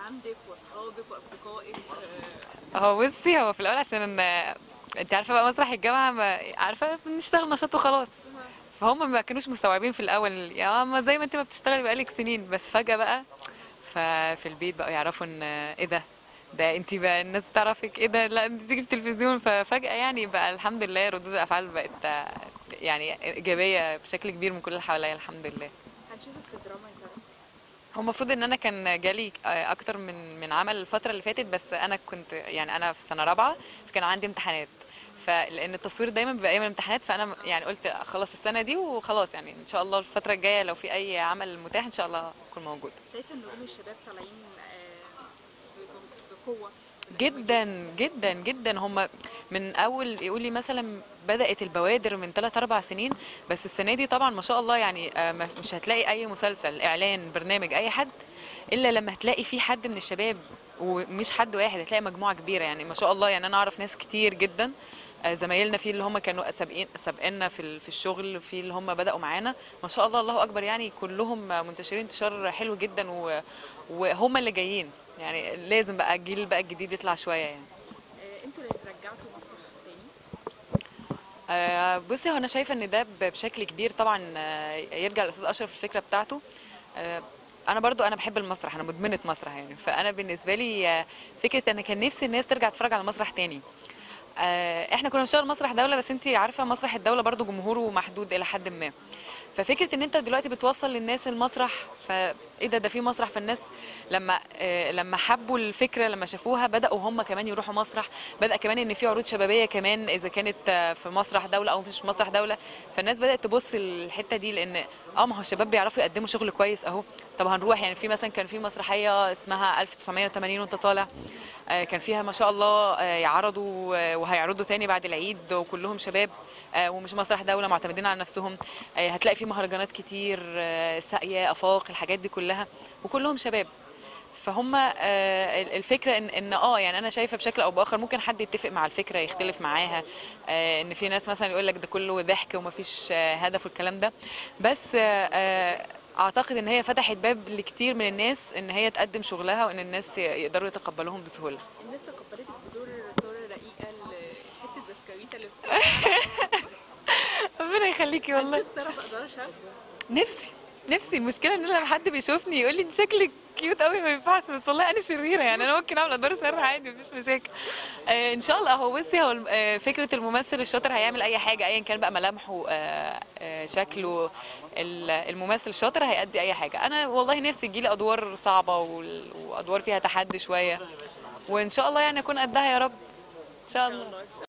عندك واصحابك واصدقائك آه، هو بصي هو في الاول عشان أنا انت عارفه بقى مسرح الجامعه ما عارفه بنشتغل نشاط وخلاص فهم ما كانوش مستوعبين في الاول يا ما زي ما انت ما بتشتغلي بقالك سنين بس فجاه بقى ففي البيت بقوا يعرفوا ان ايه ده ده انت بقى الناس بتعرفك ايه ده لا انت تيجي في التلفزيون ففجاه يعني بقى الحمد لله ردود الافعال بقت آه، يعني ايجابيه بشكل كبير من كل اللي حواليا الحمد لله هنشوفك في الدراما يا ساره هو المفروض ان انا كان جالي آه، اكتر من من عمل الفتره اللي فاتت بس انا كنت يعني انا في سنه رابعه فكان عندي امتحانات فلان التصوير دايما بيبقى ايام الامتحانات فانا يعني قلت اخلص السنه دي وخلاص يعني ان شاء الله الفتره الجايه لو في اي عمل متاح ان شاء الله اكون موجوده شايفه ان ام الشباب طالعين آه، ب- بقوه جدا جدا جدا هم من اول يقول لي مثلا بدات البوادر من 3 4 سنين بس السنه دي طبعا ما شاء الله يعني آه، ما- مش هتلاقي اي مسلسل اعلان برنامج اي حد الا لما هتلاقي في حد من الشباب ومش حد واحد هتلاقي مجموعه كبيره يعني ما شاء الله يعني انا اعرف ناس كتير جدا آه، زمايلنا في اللي هم كانوا سابقين سابقنا في ال- في الشغل في اللي هم بداوا معانا ما شاء الله الله اكبر يعني كلهم منتشرين انتشار حلو جدا و- وهم اللي جايين يعني لازم بقى الجيل بقى الجديد يطلع شويه يعني آه، انتوا اللي رجعتوا المسرح تاني آه، بصي هو انا شايفه ان ده ب- بشكل كبير طبعا آه، يرجع الاستاذ اشرف الفكره بتاعته آه، انا برضو انا بحب المسرح انا مدمنه مسرح يعني فانا بالنسبه لي آه، فكره ان كان نفسي الناس ترجع تتفرج على المسرح تاني آه، احنا كنا بنشتغل مسرح دوله بس انت عارفه مسرح الدوله برضو جمهوره محدود الى حد ما ففكره ان انت دلوقتي بتوصل للناس المسرح فايه ده ده في مسرح فالناس لما آه، لما حبوا الفكره لما شافوها بداوا هم كمان يروحوا مسرح بدا كمان ان في عروض شبابيه كمان اذا كانت آه، في مسرح دوله او مش مسرح دوله فالناس بدات تبص الحته دي لان اه ما هو الشباب بيعرفوا يقدموا شغل كويس اهو طب هنروح يعني في مثلا كان في مسرحيه اسمها 1980 وانت طالع آه، كان فيها ما شاء الله آه، يعرضوا آه، وهيعرضوا تاني بعد العيد وكلهم شباب آه، ومش مسرح دوله معتمدين على نفسهم آه، هتلاقي في مهرجانات كتير آه، ساقيه افاق الحاجات دي كلها وكلهم شباب فهم آه، الفكره ان ان اه يعني انا شايفه بشكل او باخر ممكن حد يتفق مع الفكره يختلف معاها آه، ان في ناس مثلا يقول لك ده كله ضحك ومفيش آه، هدف والكلام ده بس آه، آه، اعتقد ان هي فتحت باب لكتير من الناس ان هي تقدم شغلها وان الناس يقدروا يتقبلوهم بسهوله الناس تقبلتك بدور ساره الرقيقه ال- حته بسكويته اللي بتبقى- ربنا يخليكي والله هنشوف ساره في ادوار شاب نفسي نفسي المشكله ان لما حد بيشوفني يقول لي انت شكلك كيوت قوي ما ينفعش بس والله انا شريره يعني انا ممكن اعمل ادوار شر عادي مفيش مشاكل آه ان شاء الله هو بصي هو آه فكره الممثل الشاطر هيعمل اي حاجه ايا كان بقى ملامحه آه آه شكله ال- الممثل الشاطر هيأدي اي حاجه انا والله نفسي تجيلي ادوار صعبه وال- وادوار فيها تحدي شويه وان شاء الله يعني اكون قدها يا رب ان شاء الله